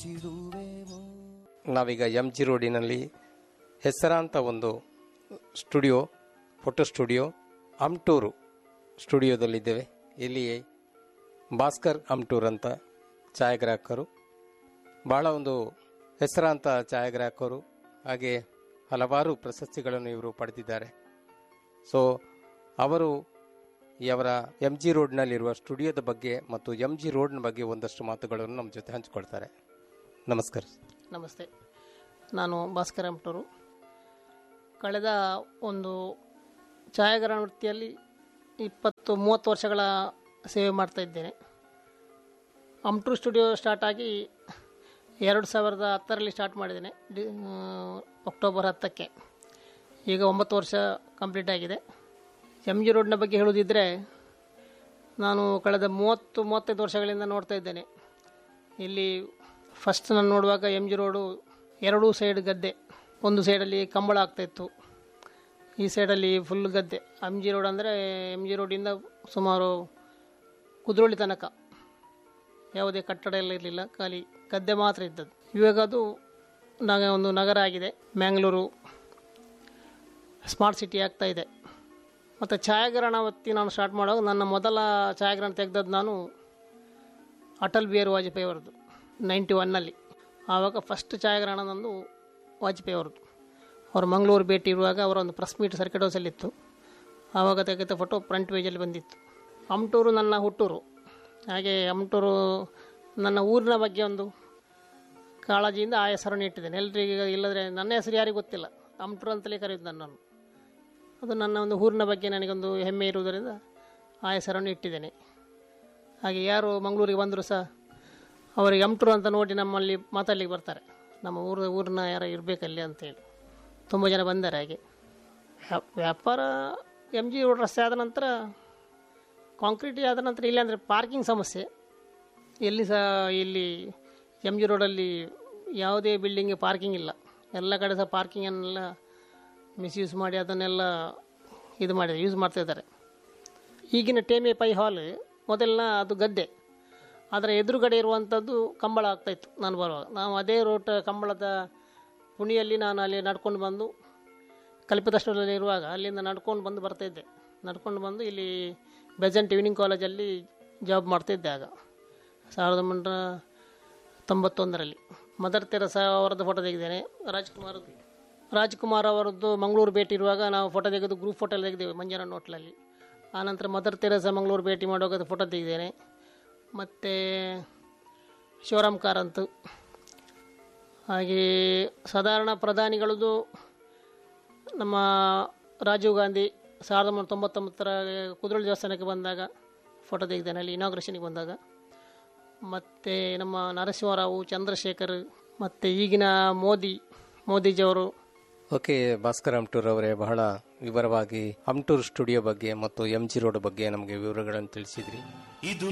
ಮುಚ್ಚಿಡುವೆವು ನಾವೀಗ M G ರೋಡಿನಲ್ಲಿ ಹೆಸರಾಂತ ಒಂದು ಸ್ಟುಡಿಯೋ ಫೋಟೋ ಸ್ಟುಡಿಯೋ ಅಮ್ಟೂರು ಸ್ಟುಡಿಯೋದಲ್ಲಿದ್ದೇವೆ ಇಲ್ಲಿ ಭಾಸ್ಕರ್ ಅಮ್ಟೂರ್ ಅಂತ ಛಾಯಾಗ್ರಾಹಕರು ಭಾಳ ಒಂದು ಹೆಸರಾಂತ ಛಾಯಾಗ್ರಾಹಕರು ಹಾಗೆ ಹಲವಾರು ಪ್ರಶಸ್ತಿಗಳನ್ನು ಇವರು ಪಡೆದಿದ್ದಾರೆ ಸೊ ಅವರು ಇವರ ಎಂ ಜಿ ರೋಡ್ನಲ್ಲಿರುವ ಸ್ಟುಡಿಯೋದ ಬಗ್ಗೆ ಮತ್ತು ಎಂ ಜಿ ರೋಡ್ನ ಬಗ್ಗೆ ಒಂದಷ್ಟು ಮಾತುಗಳನ್ನು ನಮ್ಮ ಜೊತೆ ಹಂಚಿಕೊಳ್ತಾರೆ ನಮಸ್ಕಾರ ನಮಸ್ತೆ ನಾನು ಭಾಸ್ಕರ ಅಮಟೂರು ಕಳೆದ ಒಂದು ಛಾಯಾಗ್ರಹಣ ವೃತ್ತಿಯಲ್ಲಿ ಇಪ್ಪತ್ತು ಮೂವತ್ತು ವರ್ಷಗಳ ಸೇವೆ ಮಾಡ್ತಾ ಇದ್ದೇನೆ ಅಮ್ಟೂರು ಸ್ಟುಡಿಯೋ ಸ್ಟಾರ್ಟ್ ಆಗಿ ಎರಡು ಸಾವಿರದ ಹತ್ತರಲ್ಲಿ ಸ್ಟಾರ್ಟ್ ಮಾಡಿದ್ದೇನೆ ಡಿ ಆ, ಅಕ್ಟೋಬರ್ ಹತ್ತಕ್ಕೆ ಈಗ ಒಂಬತ್ತು ವರ್ಷ ಕಂಪ್ಲೀಟ್ ಆಗಿದೆ ಎಮ್ ಜಿ ರೋಡ್ನ ಬಗ್ಗೆ ಹೇಳುವುದಿದ್ದರೆ ನಾನು ಕಳೆದ ಮೂವತ್ತು ಮೂವತ್ತೈದು ವರ್ಷಗಳಿಂದ ನೋಡ್ತಾ ಇದ್ದೇನೆ ಇಲ್ಲಿ ಫಸ್ಟ್ ನಾನು ನೋಡುವಾಗ ಎಮ್ ಜಿ ರೋಡು ಎರಡೂ ಸೈಡ್ ಗದ್ದೆ ಒಂದು ಸೈಡಲ್ಲಿ ಕಂಬಳ ಆಗ್ತಾಯಿತ್ತು ಈ ಸೈಡಲ್ಲಿ ಫುಲ್ ಗದ್ದೆ ಎಮ್ ಜಿ ರೋಡ್ ಅಂದರೆ ಎಮ್ ಜಿ ರೋಡಿಂದ ಸುಮಾರು ಕುದ್ರೋಳಿ ತನಕ ಯಾವುದೇ ಕಟ್ಟಡ ಎಲ್ಲ ಇರಲಿಲ್ಲ ಖಾಲಿ ಗದ್ದೆ ಮಾತ್ರ ಇದ್ದದ್ದು ಇವಾಗ ಅದು ನಾಗ ಒಂದು ನಗರ ಆಗಿದೆ ಮ್ಯಾಂಗ್ಳೂರು ಸ್ಮಾರ್ಟ್ ಸಿಟಿ ಆಗ್ತಾ ಇದೆ ಮತ್ತು ಛಾಯಾಗ್ರಹಣ ಹೊತ್ತಿ ನಾನು ಸ್ಟಾರ್ಟ್ ಮಾಡುವಾಗ ನನ್ನ ಮೊದಲ ಛಾಯಾಗ್ರಹಣ ತೆಗೆದದ್ದು ನಾನು ಅಟಲ್ ಬಿಹಾರಿ ವಾಜಪೇಯಿ ಅವರದ್ದು ನೈಂಟಿ ಒನ್ನಲ್ಲಿ ಆವಾಗ ಫಸ್ಟ್ ಛಾಯಾಗ್ರಹಣ ನಂದು ವಾಜಪೇಯಿ ಅವ್ರದ್ದು ಅವರು ಮಂಗಳೂರು ಭೇಟಿ ಇರುವಾಗ ಅವರ ಒಂದು ಪ್ರೆಸ್ ಮೀಟ್ ಸರ್ಕಿಟ್ ಹೌಸಲ್ಲಿತ್ತು ಆವಾಗ ತೆಗೆದ ಫೋಟೋ ಫ್ರಂಟ್ ಪೇಜಲ್ಲಿ ಬಂದಿತ್ತು ಅಮ್ಟೂರು ನನ್ನ ಹುಟ್ಟೂರು ಹಾಗೆ ಅಮ್ಟೂರು ನನ್ನ ಊರಿನ ಬಗ್ಗೆ ಒಂದು ಕಾಳಜಿಯಿಂದ ಆ ಹೆಸರನ್ನು ಇಟ್ಟಿದ್ದೇನೆ ಎಲ್ರಿಗೂ ಇಲ್ಲದ್ರೆ ನನ್ನ ಹೆಸರು ಯಾರಿಗೂ ಗೊತ್ತಿಲ್ಲ ಅಮ್ಟೂರು ಅಂತಲೇ ಕರೆಯೋದು ನನ್ನನ್ನು ಅದು ನನ್ನ ಒಂದು ಊರಿನ ಬಗ್ಗೆ ನನಗೊಂದು ಹೆಮ್ಮೆ ಇರುವುದರಿಂದ ಆ ಹೆಸರನ್ನು ಇಟ್ಟಿದ್ದೇನೆ ಹಾಗೆ ಯಾರು ಮಂಗಳೂರಿಗೆ ಬಂದರೂ ಸಹ ಅವರಿಗೆ ಅಮ್ಟೂರು ಅಂತ ನೋಡಿ ನಮ್ಮಲ್ಲಿ ಮಾತಾಡ್ಲಿಕ್ಕೆ ಬರ್ತಾರೆ ನಮ್ಮ ಊರ ಊರಿನ ಯಾರೋ ಇರಬೇಕಲ್ಲಿ ಅಂತೇಳಿ ತುಂಬ ಜನ ಬಂದ್ದಾರೆ ಹಾಗೆ ವ್ಯಾ- ವ್ಯಾಪಾರ ಎಮ್ ಜಿ ರೋಡ್ ರಸ್ತೆ ಆದ ನಂತರ ಕಾಂಕ್ರೀಟ್ ಆದ ನಂತರ ಇಲ್ಲಿ ಅಂದರೆ ಪಾರ್ಕಿಂಗ್ ಸಮಸ್ಯೆ ಎಲ್ಲಿ ಸಹ ಇಲ್ಲಿ ಎಮ್ ಜಿ ರೋಡಲ್ಲಿ ಯಾವುದೇ ಬಿಲ್ಡಿಂಗ್ಗೆ ಪಾರ್ಕಿಂಗ್ ಇಲ್ಲ ಎಲ್ಲ ಕಡೆ ಸಹ ಪಾರ್ಕಿಂಗನ್ನೆಲ್ಲ ಮಿಸ್ಯೂಸ್ ಮಾಡಿ ಅದನ್ನೆಲ್ಲ ಇದು ಮಾಡಿ ಯೂಸ್ ಮಾಡ್ತಾ ಇದ್ದಾರೆ ಈಗಿನ ಟೇಮೆ ಪೈ ಹಾಲ್ ಮೊದಲಿನ ಅದು ಗದ್ದೆ ಅದರ ಎದುರುಗಡೆ ಇರುವಂಥದ್ದು ಕಂಬಳ ಆಗ್ತಾಯಿತ್ತು ನಾನು ಬರುವಾಗ ನಾವು ಅದೇ ರೋಟ್ ಕಂಬಳದ ಪುಣಿಯಲ್ಲಿ ನಾನು ಅಲ್ಲಿ ನಡ್ಕೊಂಡು ಬಂದು ಕಲ್ಪಿತಷ್ಟರಲ್ಲಿ ಇರುವಾಗ ಅಲ್ಲಿಂದ ನಡ್ಕೊಂಡು ಬಂದು ಬರ್ತಾಯಿದ್ದೆ ನಡ್ಕೊಂಡು ಬಂದು ಇಲ್ಲಿ ಬೆಜೆಂಟ್ ಈವ್ನಿಂಗ್ ಕಾಲೇಜಲ್ಲಿ ಜಾಬ್ ಮಾಡ್ತಿದ್ದೆ ಆಗ ಸಾವಿರದ ಒಂಬೈನೂರ ತೊಂಬತ್ತೊಂದರಲ್ಲಿ ಮದರ್ ತೆರಸ ಅವರದ್ದು ಫೋಟೋ ತೆಗೆದೇನೆ ರಾಜ್ಕುಮಾರದ್ದು ರಾಜ್ಕುಮಾರ್ ಅವರದ್ದು ಮಂಗಳೂರು ಭೇಟಿ ಇರುವಾಗ ನಾವು ಫೋಟೋ ತೆಗೆದು ಗ್ರೂಪ್ ಫೋಟೋ ಎಲ್ಲ ತೆಗೆದೇವೆ ಮಂಜನಣ್ಣ ಹೋಟ್ಲಲ್ಲಿ ಆನಂತರ ಮದರ್ ತೆರಸ ಮಂಗಳೂರು ಭೇಟಿ ಮಾಡುವಾಗ ಫೋಟೋ ತೆಗೆದೇನೆ ಮತ್ತು ಶಿವರಾಮ್ ಕಾರಂತ್ ಹಾಗೆ ಸಾಧಾರಣ ಪ್ರಧಾನಿಗಳದ್ದು ನಮ್ಮ ರಾಜೀವ್ ಗಾಂಧಿ ಸಾವಿರದ ಒಂಬೈನೂರ ತೊಂಬತ್ತೊಂಬತ್ತರ ಕುದ್ರೋಳಿ ದೇವಸ್ಥಾನಕ್ಕೆ ಬಂದಾಗ ಫೋಟೋ ತೆಗೆದೇನೆ ಅಲ್ಲಿ ಇನಾಗ್ರೇಷನ್ಗೆ ಬಂದಾಗ ಮತ್ತು ನಮ್ಮ ನರಸಿಂಹರಾವು ಚಂದ್ರಶೇಖರ್ ಮತ್ತು ಈಗಿನ ಮೋದಿ ಮೋದಿಜಿಯವರು ಓಕೆ ಭಾಸ್ಕರ್ ಅಮ್ಟೂರ್ ಅವರೇ ಬಹಳ ವಿವರವಾಗಿ ಅಮ್ಟೂರ್ ಸ್ಟುಡಿಯೋ ಬಗ್ಗೆ ಮತ್ತು ಎಂ ಜಿ ರೋಡ್ ಬಗ್ಗೆ ನಮಗೆ ವಿವರಗಳನ್ನು ತಿಳಿಸಿದ್ರಿ ಇದು